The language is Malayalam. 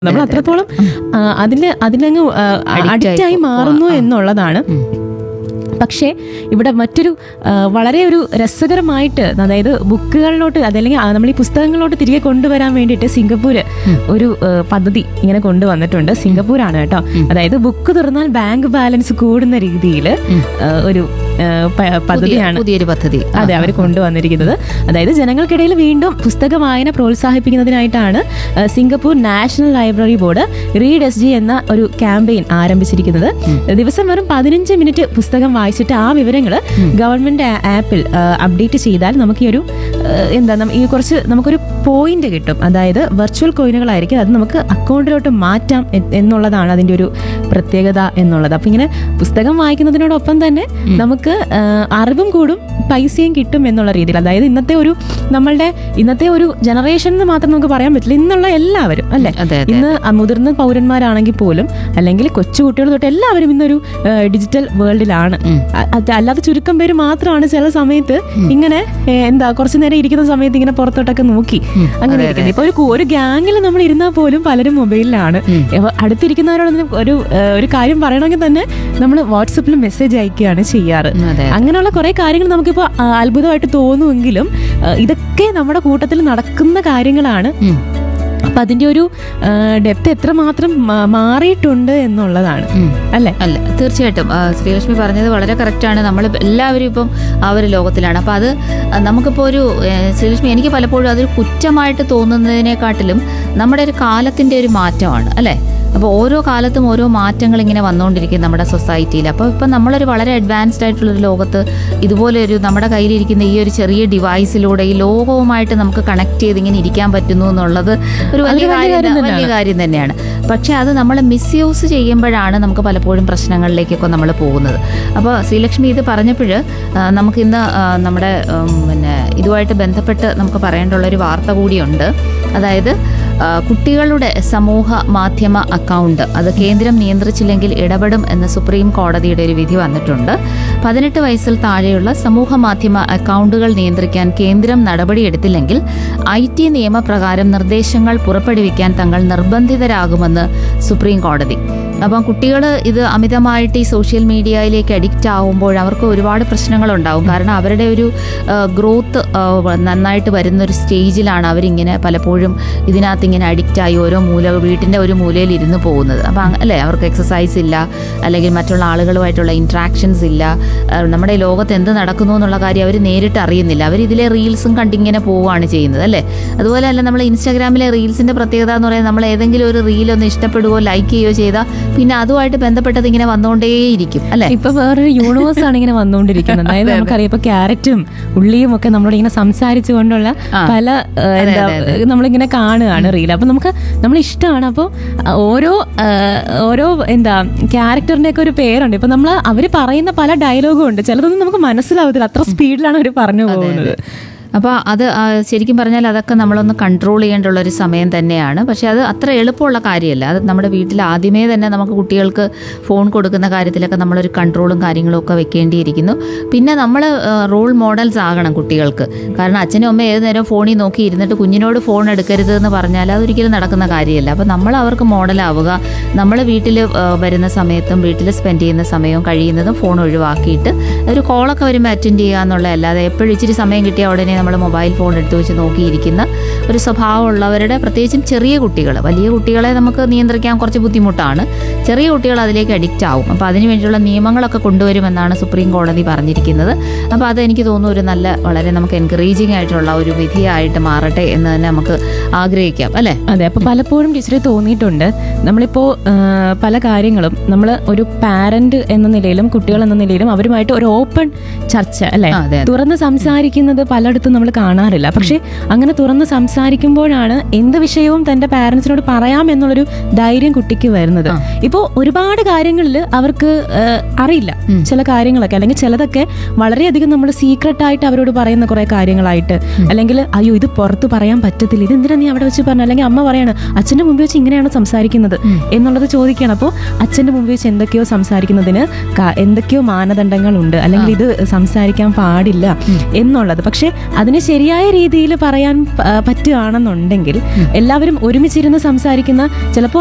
നമ്മൾ അത്രത്തോളം ആ, അതില് അതിലങ്ങ് Addict അഡിക്റ്റ് ആയി ആയി പോ- മാറുന്നു ആ. എന്നുള്ളതാണ് പക്ഷേ ഇവിടെ മറ്റൊരു ആ, വളരെ ഒരു രസകരമായിട്ട് അതായത് ബുക്കുകളിലോട്ട് അതല്ലെങ്കിൽ ആ, നമ്മൾ ഈ പുസ്തകങ്ങളിലോട്ട് തിരികെ കൊണ്ടുവരാൻ വേണ്ടിയിട്ട് സിംഗപ്പൂര് ഒരു ആ, പദ്ധതി ഇങ്ങനെ കൊണ്ടുവന്നിട്ടുണ്ട് സിംഗപ്പൂരാണ് കേട്ടോ അതായത് ബുക്ക് തുറന്നാൽ ബാങ്ക് ബാലൻസ് കൂടുന്ന രീതിയിൽ ഒരു ആ, പ- പദ്ധതിയാണ് പുതിയൊരു പദ്ധതി അതെ അവർ കൊണ്ടുവന്നിരിക്കുന്നത് അതായത് ജനങ്ങൾക്കിടയിൽ വീണ്ടും പുസ്തക വായന പ്രോത്സാഹിപ്പിക്കുന്നതിനായിട്ടാണ് ആ, Singapore national library board read S G എന്ന ഒരു ക്യാമ്പയിൻ ആരംഭിച്ചിരിക്കുന്നത് ദിവസം വെറും പതിനഞ്ച് മിനിറ്റ് പുസ്തകം വായിച്ചിട്ട് ആ വിവരങ്ങൾ ഗവൺമെന്റ് ആ- ആപ്പിൽ ആ, അപ്ഡേറ്റ് ചെയ്താൽ നമുക്ക് ഈ ഒരു ആ, എന്താ നം- ഈ കുറച്ച് നമുക്കൊരു പോയിന്റ് കിട്ടും അതായത് വെർച്വൽ കോയിനുകളായിരിക്കും അത് നമുക്ക് അക്കൗണ്ടിലോട്ട് മാറ്റാം എ- എന്നുള്ളതാണ് അതിന്റെ ഒരു പ്രത്യേകത എന്നുള്ളത് അപ്പൊ ഇങ്ങനെ പുസ്തകം വായിക്കുന്നതിനോടൊപ്പം തന്നെ നമുക്ക് ആ, അറിവും കൂടും പൈസയും കിട്ടും എന്നുള്ള രീതിയിൽ അതായത് ഇന്നത്തെ ഒരു നമ്മളുടെ ഇന്നത്തെ ഒരു ജനറേഷൻ എന്ന് മാത്രം നമുക്ക് പറയാൻ പറ്റില്ല ഇന്നുള്ള എല്ലാവരും അല്ലെ അതെ അതെ ഇന്ന് ആ മുതിർന്ന പൗരന്മാരാണെങ്കിൽ പോലും അല്ലെങ്കിൽ കൊച്ചുകുട്ടികൾ തൊട്ട് എല്ലാവരും ഇന്നൊരു ആ, ഡിജിറ്റൽ വേൾഡിലാണ് അ- അത് അല്ലാതെ ചുരുക്കം പേര് മാത്രമാണ് ചില സമയത്ത് ഇങ്ങനെ ഏ, എന്താ കുറച്ചു നേരം ഇരിക്കുന്ന സമയത്ത് ഇങ്ങനെ പുറത്തോട്ടൊക്കെ നോക്കി അങ്ങനെ ഇരിക്കുന്നത് ഇപ്പൊ ഒരു കു- ഒരു ഗ്യാങ്ങിൽ നമ്മൾ ഇരുന്നാൽ പോലും പലരും മൊബൈലിലാണ് ഇപ്പൊ അടുത്തിരിക്കുന്നവരോട് ഒരു ഏ, ഒരു കാര്യം പറയണമെങ്കിൽ തന്നെ നമ്മൾ വാട്സപ്പിൽ മെസ്സേജ് അയക്കുകയാണ് ചെയ്യാറ് ഉം, അതെ അങ്ങനെയുള്ള കുറെ കാര്യങ്ങൾ നമുക്കിപ്പോൾ ആ, അത്ഭുതമായിട്ട് തോന്നുമെങ്കിലും ആ, ഇതൊക്കെ നമ്മുടെ കൂട്ടത്തിൽ നടക്കുന്ന കാര്യങ്ങളാണ് ഉം. അപ്പൊ അതിന്റെ ഒരു ഡെപ്ത് എത്രമാത്രം മാ- മാറിയിട്ടുണ്ട് എന്നുള്ളതാണ് ഉം. അല്ലെ അല്ല തീർച്ചയായിട്ടും ആ, ശ്രീലക്ഷ്മി പറഞ്ഞത് വളരെ കറക്റ്റാണ് നമ്മൾ എല്ലാവരും ഇപ്പം ആ ഒരു ലോകത്തിലാണ് അപ്പം അത് നമുക്കിപ്പോൾ ഒരു ഏ, ശ്രീലക്ഷ്മി എനിക്ക് പലപ്പോഴും അതൊരു കുറ്റമായിട്ട് തോന്നുന്നതിനെക്കാട്ടിലും നമ്മുടെ ഒരു കാലത്തിൻ്റെ ഒരു മാറ്റമാണ് അല്ലേ അപ്പോൾ ഓരോ കാലത്തും ഓരോ മാറ്റങ്ങൾ ഇങ്ങനെ വന്നുകൊണ്ടിരിക്കും നമ്മുടെ സൊസൈറ്റിയിൽ അപ്പോൾ ഇപ്പം നമ്മളൊരു വളരെ അഡ്വാൻസ്ഡ് ആയിട്ടുള്ളൊരു ലോകത്ത് ഇതുപോലെ ഒരു നമ്മുടെ കയ്യിലിരിക്കുന്ന ഈ ഒരു ചെറിയ ഡിവൈസിലൂടെ ഈ ലോകവുമായിട്ട് നമുക്ക് കണക്ട് ചെയ്ത് ഇങ്ങനെ ഇരിക്കാൻ പറ്റുന്നു എന്നുള്ളത് ഒരു വലിയ വലിയ കാര്യം കാര്യം വലിയ കാര്യം തന്നെയാണ് പക്ഷെ അത് നമ്മൾ മിസ്യൂസ് ചെയ്യുമ്പോഴാണ് നമുക്ക് പലപ്പോഴും പ്രശ്നങ്ങളിലേക്കൊക്കെ നമ്മൾ പോകുന്നത് അപ്പോൾ ശ്രീലക്ഷ്മി ഇത് പറഞ്ഞപ്പോൾ നമുക്ക് ഇന്ന് ആ, നമ്മുടെ ഉം, പിന്നെ ഇതുമായിട്ട് ബന്ധപ്പെട്ട് നമുക്ക് പറയേണ്ടുള്ള ഒരു വാർത്ത കൂടിയുണ്ട് അതായത് ആ, കുട്ടികളുടെ സമൂഹ മാധ്യമ അക്കൗണ്ട് അത് കേന്ദ്രം നിയന്ത്രിച്ചില്ലെങ്കിൽ ഇടപെടും എന്ന് സുപ്രീം കോടതിയുടെ ഒരു വിധി വന്നിട്ടുണ്ട് പതിനെട്ട് വയസ്സിൽ താഴെയുള്ള സമൂഹ മാധ്യമ അക്കൗണ്ടുകൾ നിയന്ത്രിക്കാൻ കേന്ദ്രം നടപടിയെടുത്തില്ലെങ്കിൽ ഐ ടി നിയമപ്രകാരം നിർദ്ദേശങ്ങൾ പുറപ്പെടുവിക്കാൻ തങ്ങൾ നിർബന്ധിതരാകുമെന്ന് സുപ്രീം കോടതി അപ്പം കുട്ടികൾ ഇത് അമിതമായിട്ട് ഈ സോഷ്യൽ മീഡിയയിലേക്ക് അഡിക്റ്റ് ആവുമ്പോൾ അവർക്ക് ഒരുപാട് പ്രശ്നങ്ങളുണ്ടാവും കാരണം അവരുടെ ഒരു ഗ്രോത്ത് നന്നായിട്ട് വരുന്ന ഒരു സ്റ്റേജിലാണ് അവരിങ്ങനെ പലപ്പോഴും ഇതിനകത്ത് ഇങ്ങനെ അഡിക്റ്റ് ആയി ഓരോ മൂല വീട്ടിൻ്റെ ഒരു മൂലയിൽ ഇരുന്ന് പോകുന്നത് അപ്പം അങ്ങ- അല്ലേ അവർക്ക് എക്സസൈസ് ഇല്ല അല്ലെങ്കിൽ മറ്റുള്ള ആളുകളുമായിട്ടുള്ള ഇൻട്രാക്ഷൻസ് ഇല്ല ആ, നമ്മുടെ ഈ ലോകത്ത് എന്ത് നടക്കുന്നു എന്നുള്ള കാര്യം അവർ നേരിട്ട് അറിയുന്നില്ല അവർ ഇതിലെ റീൽസും കണ്ടിങ്ങനെ പോവുകയാണ് ചെയ്യുന്നത് അല്ലേ അതുപോലെ അല്ല നമ്മൾ ഇൻസ്റ്റാഗ്രാമിലെ റീൽസിന്റെ പ്രത്യേകത എന്ന് പറയുന്നത് നമ്മൾ ഏതെങ്കിലും ഒരു റീൽ ഒന്ന് ഇഷ്ടപ്പെടുകയോ ലൈക്ക് ചെയ്യുകയോ ചെയ്താൽ പിന്നെ അതുമായിട്ട് ബന്ധപ്പെട്ടത് ഇങ്ങനെ വന്നുകൊണ്ടേയിരിക്കും അല്ലേ ഇപ്പൊ വേറൊരു യൂണിവേഴ്സ് ആണ് ഇങ്ങനെ വന്നുകൊണ്ടിരിക്കുന്നത് അതായത് നമുക്കറിയാം ഇപ്പൊ ക്യാരറ്റും ഉള്ളിയും ഒക്കെ നമ്മളോട് ഇങ്ങനെ സംസാരിച്ചു കൊണ്ടുള്ള ആ. പല ആ, എന്താ നമ്മളിങ്ങനെ കാണുകയാണ് റീൽ അപ്പൊ നമുക്ക് നമ്മൾ ഇഷ്ടമാണ് അപ്പോൾ ഓരോ ആ, ഓരോ എന്താ ക്യാരക്ടറിന്റെ ഒക്കെ ഒരു പേരുണ്ട് ഇപ്പൊ നമ്മൾ അവര് പറയുന്ന പല ഡയലോഗും ഉണ്ട് ചിലതൊന്നും നമുക്ക് മനസ്സിലാവത്തില്ല അത്ര സ്പീഡിലാണ് അവർ പറഞ്ഞു പോകുന്നത് അപ്പോൾ അത് ആ, ശരിക്കും പറഞ്ഞാൽ അതൊക്കെ നമ്മളൊന്ന് കൺട്രോൾ ചെയ്യേണ്ടുള്ള ഒരു സമയം തന്നെയാണ് പക്ഷേ അത് അത്ര എളുപ്പമുള്ള കാര്യമല്ല അത് നമ്മുടെ വീട്ടിൽ ആദ്യമേ തന്നെ നമുക്ക് കുട്ടികൾക്ക് ഫോൺ കൊടുക്കുന്ന കാര്യത്തിലൊക്കെ നമ്മളൊരു കൺട്രോളും കാര്യങ്ങളും ഒക്കെ വെക്കേണ്ടിയിരിക്കുന്നു പിന്നെ നമ്മൾ റോൾ മോഡൽസ് ആകണം കുട്ടികൾക്ക് കാരണം അച്ഛനും അമ്മയും ഏത് നേരം ഫോണിൽ നോക്കി ഇരുന്നിട്ട് കുഞ്ഞിനോട് ഫോൺ എടുക്കരുത് എന്ന് പറഞ്ഞാൽ അതൊരിക്കലും നടക്കുന്ന കാര്യമല്ല അപ്പോൾ നമ്മൾ അവർക്ക് മോഡലാവുക നമ്മൾ വീട്ടിൽ വരുന്ന സമയത്തും വീട്ടിൽ സ്പെൻഡ് ചെയ്യുന്ന സമയവും കഴിയുന്നതും ഫോൺ ഒഴിവാക്കിയിട്ട് ഒരു കോളൊക്കെ വരുമ്പോൾ അറ്റൻഡ് ചെയ്യുക എന്നുള്ളതല്ലാതെ എപ്പോഴും ഇച്ചിരി സമയം കിട്ടിയ ഉടനെ നമ്മൾ മൊബൈൽ ഫോൺ എടുത്തു വെച്ച് നോക്കിയിരിക്കുന്ന ഒരു സ്വഭാവമുള്ളവരുടെ പ്രത്യേകിച്ചും ചെറിയ കുട്ടികൾ വലിയ കുട്ടികളെ നമുക്ക് നിയന്ത്രിക്കാൻ കുറച്ച് ബുദ്ധിമുട്ടാണ് ചെറിയ കുട്ടികൾ അതിലേക്ക് അഡിക്റ്റ് ആവും അപ്പോൾ അതിന് വേണ്ടിയുള്ള നിയമങ്ങളൊക്കെ കൊണ്ടുവരുമെന്നാണ് സുപ്രീം കോടതി പറഞ്ഞിരിക്കുന്നത് അപ്പോൾ അത് എനിക്ക് തോന്നുന്നു ഒരു നല്ല വളരെ നമുക്ക് എൻകറേജിങ് ആയിട്ടുള്ള ഒരു വിധിയായിട്ട് മാറട്ടെ എന്ന് തന്നെ നമുക്ക് ആഗ്രഹിക്കാം അല്ലേ അതെ അപ്പൊ പലപ്പോഴും ടീച്ചറെ തോന്നിയിട്ടുണ്ട് നമ്മളിപ്പോ ആ, പല കാര്യങ്ങളും നമ്മൾ ഒരു പാരന്റ് എന്ന നിലയിലും കുട്ടികൾ എന്ന നിലയിലും അവരുമായിട്ട് ഒരു ഓപ്പൺ ചർച്ച അല്ലെ ആ, അതെ, അതെ. തുറന്ന് സംസാരിക്കുന്നത് പലയിടത്തും നമ്മൾ കാണാറില്ല പക്ഷെ അങ്ങനെ തുറന്ന് സംസാരിക്കുമ്പോഴാണ് എന്ത് വിഷയവും തന്റെ പാരന്റ്സിനോട് പറയാം എന്നുള്ളൊരു ധൈര്യം കുട്ടിക്ക് വരുന്നത് ആ. ഇപ്പോ ഒരുപാട് കാര്യങ്ങളിൽ അവർക്ക് ആ, അറിയില്ല ചില കാര്യങ്ങളൊക്കെ അല്ലെങ്കിൽ ചിലതൊക്കെ വളരെയധികം നമ്മൾ സീക്രട്ട് ആയിട്ട് അവരോട് പറയുന്ന കുറെ കാര്യങ്ങളായിട്ട് അല്ലെങ്കിൽ അയ്യോ ഇത് പുറത്ത് പറയാൻ പറ്റത്തില്ല ഇത് എന്തിനാ നീ അവിടെ വെച്ച് പറഞ്ഞു അല്ലെങ്കിൽ അമ്മ പറയാണ് അച്ഛന്റെ മുമ്പിൽ വെച്ച് ഇങ്ങനെയാണ് സംസാരിക്കുന്നത് എന്നുള്ളത് ചോദിക്കണം അപ്പോൾ അച്ഛന്റെ മുമ്പിൽ വെച്ച് എന്തൊക്കെയോ സംസാരിക്കുന്നതിന് ക- എന്തൊക്കെയോ മാനദണ്ഡങ്ങളുണ്ട് അല്ലെങ്കിൽ ഇത് സംസാരിക്കാൻ പാടില്ല എന്നുള്ളത് പക്ഷെ അതിന് ശരിയായ രീതിയിൽ പറയാൻ പ- പറ്റുകയാണെന്നുണ്ടെങ്കിൽ എല്ലാവരും ഒരുമിച്ചിരുന്ന് സംസാരിക്കുന്ന ചിലപ്പോൾ